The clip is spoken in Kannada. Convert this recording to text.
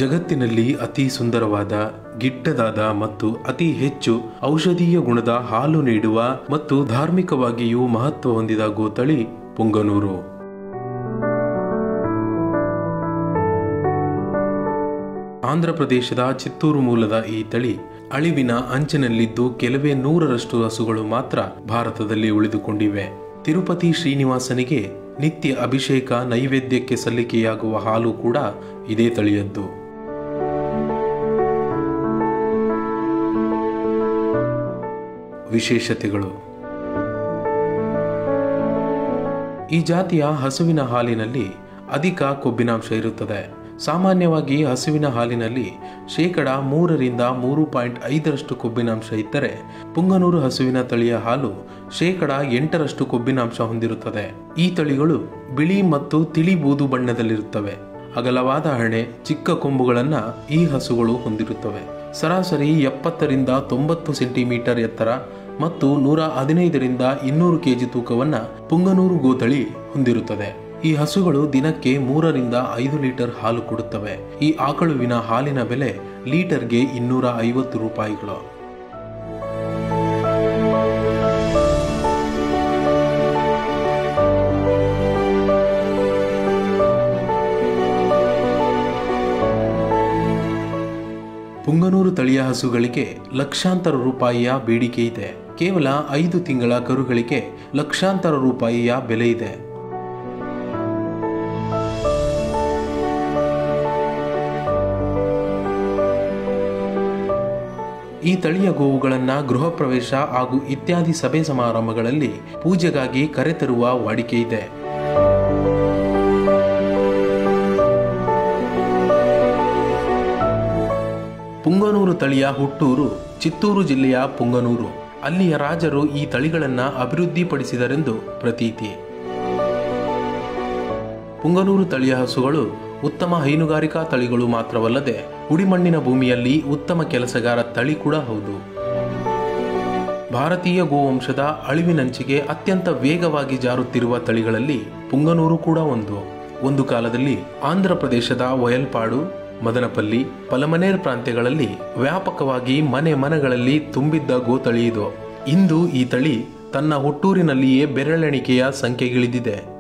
ಜಗತ್ತಿನಲ್ಲಿ ಅತಿ ಸುಂದರವಾದ ಗಿಡ್ಡದಾದ ಮತ್ತು ಅತಿ ಹೆಚ್ಚು ಔಷಧೀಯ ಗುಣದ ಹಾಲು ನೀಡುವ ಮತ್ತು ಧಾರ್ಮಿಕವಾಗಿಯೂ ಮಹತ್ವ ಹೊಂದಿದ ಗೋತಳಿ ಪುಂಗನೂರು ಆಂಧ್ರ ಪ್ರದೇಶದ ಚಿತ್ತೂರು ಮೂಲದ ಈ ತಳಿ ಅಳಿವಿನ ಅಂಚಿನಲ್ಲಿದ್ದು ಕೆಲವೇ ನೂರರಷ್ಟು ಹಸುಗಳು ಮಾತ್ರ ಭಾರತದಲ್ಲಿ ಉಳಿದುಕೊಂಡಿವೆ ತಿರುಪತಿ ಶ್ರೀನಿವಾಸನಿಗೆ ನಿತ್ಯ ಅಭಿಷೇಕ ನೈವೇದ್ಯಕ್ಕೆ ಸಲ್ಲಿಕೆಯಾಗುವ ಹಾಲು ಕೂಡ ಇದೇ ತಳಿಯದ್ದು ವಿಶೇಷತೆಗಳು ಈ ಜಾತಿಯ ಹಸುವಿನ ಹಾಲಿನಲ್ಲಿ ಅಧಿಕ ಕೊಬ್ಬಿನಾಂಶ ಇರುತ್ತದೆ ಸಾಮಾನ್ಯವಾಗಿ ಹಸುವಿನ ಹಾಲಿನಲ್ಲಿ ಶೇಕಡ ಮೂರರಿಂದ ಮೂರು ಪಾಯಿಂಟ್ ಐದರಷ್ಟು ಕೊಬ್ಬಿನಾಂಶ ಇದ್ದರೆ ಪುಂಗನೂರು ಹಸುವಿನ ತಳಿಯ ಹಾಲು ಶೇಕಡ ಎಂಟರಷ್ಟು ಕೊಬ್ಬಿನಾಂಶ ಹೊಂದಿರುತ್ತದೆ ಈ ತಳಿಗಳು ಬಿಳಿ ಮತ್ತು ತಿಳಿ ಬೂದು ಬಣ್ಣದಲ್ಲಿರುತ್ತವೆ ಅಗಲವಾದ ಹಣೆ ಚಿಕ್ಕ ಕೊಂಬುಗಳನ್ನ ಈ ಹಸುಗಳು ಹೊಂದಿರುತ್ತವೆ ಸರಾಸರಿ ಎಪ್ಪತ್ತರಿಂದ ತೊಂಬತ್ತು ಸೆಂಟಿಮೀಟರ್ ಎತ್ತರ ಮತ್ತು ನೂರ ಹದಿನೈದರಿಂದ ಇನ್ನೂರು ಕೆಜಿ ತೂಕವನ್ನ ಪುಂಗನೂರು ಗೋತಳಿ ಹೊಂದಿರುತ್ತದೆ ಈ ಹಸುಗಳು ದಿನಕ್ಕೆ ಮೂರರಿಂದ ಐದು ಲೀಟರ್ ಹಾಲು ಕೊಡುತ್ತವೆ ಈ ಆಕಳುವಿನ ಹಾಲಿನ ಬೆಲೆ ಲೀಟರ್ಗೆ ಇನ್ನೂರ ಐವತ್ತು ರೂಪಾಯಿಗಳು ಪುಂಗನೂರು ತಳಿಯ ಹಸುಗಳಿಗೆ ಲಕ್ಷಾಂತರ ರೂಪಾಯಿಯ ಬೇಡಿಕೆ ಇದೆ ಕೇವಲ ಐದು ತಿಂಗಳ ಕರುಗಳಿಗೆ ಲಕ್ಷಾಂತರ ರೂಪಾಯಿಯ ಬೆಲೆ ಇದೆ ಈ ತಳಿಯ ಗೋವುಗಳನ್ನ ಗೃಹ ಪ್ರವೇಶ ಹಾಗೂ ಇತ್ಯಾದಿ ಸಭೆ ಸಮಾರಂಭಗಳಲ್ಲಿ ಪೂಜೆಗಾಗಿ ಕರೆತರುವ ವಾಡಿಕೆ ಇದೆ ಪುಂಗನೂರು ತಳಿಯ ಹುಟ್ಟೂರು ಚಿತ್ತೂರು ಜಿಲ್ಲೆಯ ಪುಂಗನೂರು ಅಲ್ಲಿಯ ರಾಜರು ಈ ತಳಿಗಳನ್ನ ಅಭಿವೃದ್ಧಿಪಡಿಸಿದರೆಂದು ಪ್ರತೀತಿ ಪುಂಗನೂರು ತಳಿಯ ಹಸುಗಳು ಉತ್ತಮ ಹೈನುಗಾರಿಕಾ ತಳಿಗಳು ಮಾತ್ರವಲ್ಲದೆ ಉಡಿಮಣ್ಣಿನ ಭೂಮಿಯಲ್ಲಿ ಉತ್ತಮ ಕೆಲಸಗಾರ ತಳಿ ಕೂಡ ಹೌದು ಭಾರತೀಯ ಗೋವಂಶದ ಅಳಿವಿನಂಚಿಗೆ ಅತ್ಯಂತ ವೇಗವಾಗಿ ಜಾರುತ್ತಿರುವ ತಳಿಗಳಲ್ಲಿ ಪುಂಗನೂರು ಕೂಡ ಒಂದು ಒಂದು ಕಾಲದಲ್ಲಿ ಆಂಧ್ರ ಪ್ರದೇಶದ ವಯಲ್ಪಾಡು ಮದನಪಲ್ಲಿ ಪಲಮನೇರ್ ಪ್ರಾಂತ್ಯಗಳಲ್ಲಿ ವ್ಯಾಪಕವಾಗಿ ಮನೆ ಮನೆಗಳಲ್ಲಿ ತುಂಬಿದ್ದ ಗೋತಳಿ ಇದು ಇಂದು ಈ ತಳಿ ತನ್ನ ಹುಟ್ಟೂರಿನಲ್ಲಿಯೇ ಬೆರಳೆಣಿಕೆಯ ಸಂಖ್ಯೆಗಿಳಿದಿದೆ